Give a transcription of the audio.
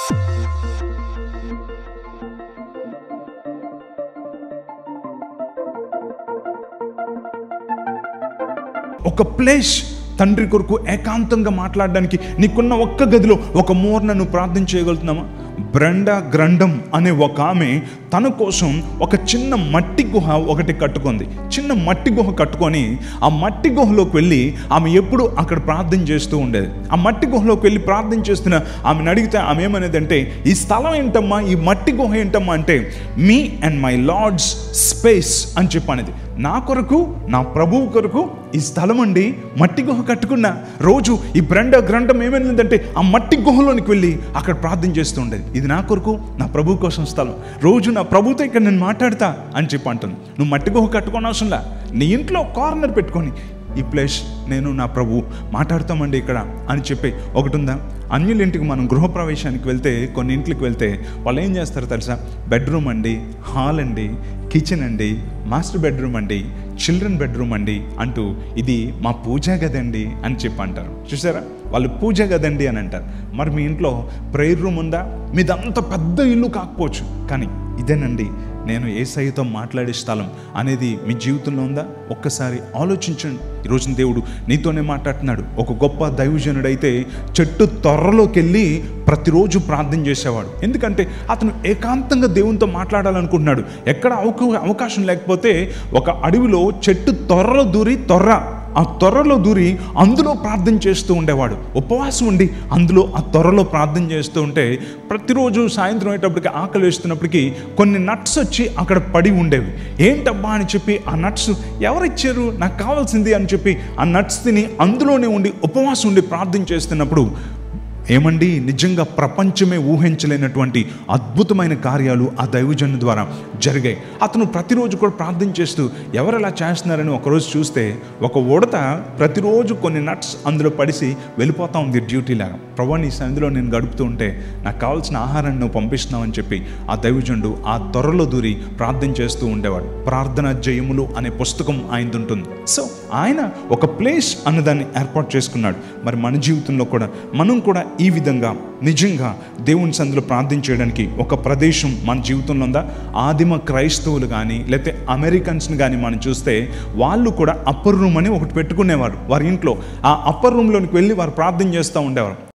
ఒక ప్లేస్ తండ్రి కొరకు ఏకాంతంగా మాట్లాడడానికి నీకున్న ఒక్క గదిలో ఒక మూర్న నువ్వు ప్రార్థన చేయగలుగుతున్నామా బ్రండా గ్రంథం అనే ఒక ఆమె తన కోసం ఒక చిన్న మట్టి గుహ ఒకటి కట్టుకుంది చిన్న మట్టి గుహ కట్టుకొని ఆ మట్టి గుహలోకి వెళ్ళి ఆమె ఎప్పుడు అక్కడ ప్రార్థన చేస్తూ ఉండేది ఆ మట్టి గుహలోకి వెళ్ళి ప్రార్థన చేస్తున్న ఆమెను అడిగితే ఆమె ఏమనేది అంటే ఈ స్థలం ఏంటమ్మా ఈ మట్టి గుహ ఏంటమ్మా అంటే me and my lord's space అని చెప్పనేది నా కొరకు నా ప్రభువు కొరకు ఈ స్థలం అండి మట్టి గుహ కట్టుకున్నా రోజు ఈ బ్రండ గ్రంథం ఏమైందంటే ఆ మట్టి గుహలోనికి వెళ్ళి అక్కడ ప్రార్థన చేస్తూ ఉండేది ఇది నా కొరకు నా ప్రభు కోసం స్థలం రోజు నా ప్రభుతో ఇక్కడ నేను మాట్లాడతా అని చెప్పి అంటాను నువ్వు మట్టి గుహ కట్టుకోని అవసరంలా నీ ఇంట్లో కార్నర్ పెట్టుకొని ఈ ప్లేస్ నేను నా ప్రభు మాట్లాడతామండి ఇక్కడ అని చెప్పి ఒకటి ఉందా అన్యుల ఇంటికి మనం గృహప్రవేశానికి వెళ్తే కొన్ని ఇంట్లోకి వెళ్తే వాళ్ళు ఏం చేస్తారు తెలుసా బెడ్రూమ్ అండి హాల్ అండి కిచెన్ అండి మాస్టర్ బెడ్రూమ్ అండి చిల్డ్రన్ బెడ్రూమ్ అండి అంటూ ఇది మా పూజా గదండి అని చెప్పి అంటారు చూసారా వాళ్ళు పూజ గదండి అని అంటారు మరి మీ ఇంట్లో ప్రేయర్ రూమ్ ఉందా మీదంత పెద్ద ఇల్లు కాకపోవచ్చు కానీ ఇదేనండి నేను ఏసైతో మాట్లాడే స్థలం అనేది మీ జీవితంలో ఉందా ఒక్కసారి ఆలోచించండి ఈరోజు దేవుడు నీతోనే మాట్లాడుతున్నాడు ఒక గొప్ప దైవజనుడైతే చెట్టు త్వరలోకి వెళ్ళి ప్రతిరోజు ప్రార్థన చేసేవాడు ఎందుకంటే అతను ఏకాంతంగా దేవునితో మాట్లాడాలనుకుంటున్నాడు ఎక్కడ అవక అవకాశం లేకపోతే ఒక అడవిలో చెట్టు త్వరలో దూరి త్వర ఆ త్వరలో దూరి అందులో ప్రార్థన చేస్తూ ఉండేవాడు ఉపవాసం ఉండి అందులో ఆ త్వరలో ప్రార్థన చేస్తూ ఉంటే ప్రతిరోజు సాయంత్రం అయ్యేటప్పటికి ఆకలి వేస్తున్నప్పటికీ కొన్ని నట్స్ వచ్చి అక్కడ పడి ఉండేవి ఏంటబ్బా అని చెప్పి ఆ నట్స్ ఎవరిచ్చారు నాకు కావాల్సింది అని చెప్పి ఆ నట్స్ తిని అందులోనే ఉండి ఉపవాసం ఉండి ప్రార్థన చేస్తున్నప్పుడు ఏమండి నిజంగా ప్రపంచమే ఊహించలేనటువంటి అద్భుతమైన కార్యాలు ఆ దైవజను ద్వారా జరిగాయి అతను ప్రతిరోజు కూడా ప్రార్థన చేస్తూ ఎవరు అలా చేస్తున్నారని ఒకరోజు చూస్తే ఒక ఉడత ప్రతిరోజు కొన్ని నట్స్ అందులో పడిసి వెళ్ళిపోతా ఉంది డ్యూటీలాగా ప్రభా నీ సన్నిధిలో నేను గడుపుతూ ఉంటే నాకు కావాల్సిన ఆహారాన్ని నువ్వు పంపిస్తున్నావు అని చెప్పి ఆ దైవజనుడు ఆ త్వరలో దూరి ప్రార్థన చేస్తూ ఉండేవాడు ప్రార్థన జయములు అనే పుస్తకం ఆయనది ఉంటుంది సో ఆయన ఒక ప్లేస్ అన్నదాన్ని ఏర్పాటు చేసుకున్నాడు మరి మన జీవితంలో కూడా మనం కూడా ఈ విధంగా నిజంగా దేవుని సందులో ప్రార్థన చేయడానికి ఒక ప్రదేశం మన జీవితంలో ఉందా ఆదిమ క్రైస్తవులు కానీ లేకపోతే అమెరికన్స్ని కానీ మనం చూస్తే వాళ్ళు కూడా అప్పర్ రూమ్ అని ఒకటి పెట్టుకునేవారు వారి ఇంట్లో ఆ అప్పర్ రూమ్లోనికి వెళ్ళి వారు ప్రార్థన చేస్తూ ఉండేవారు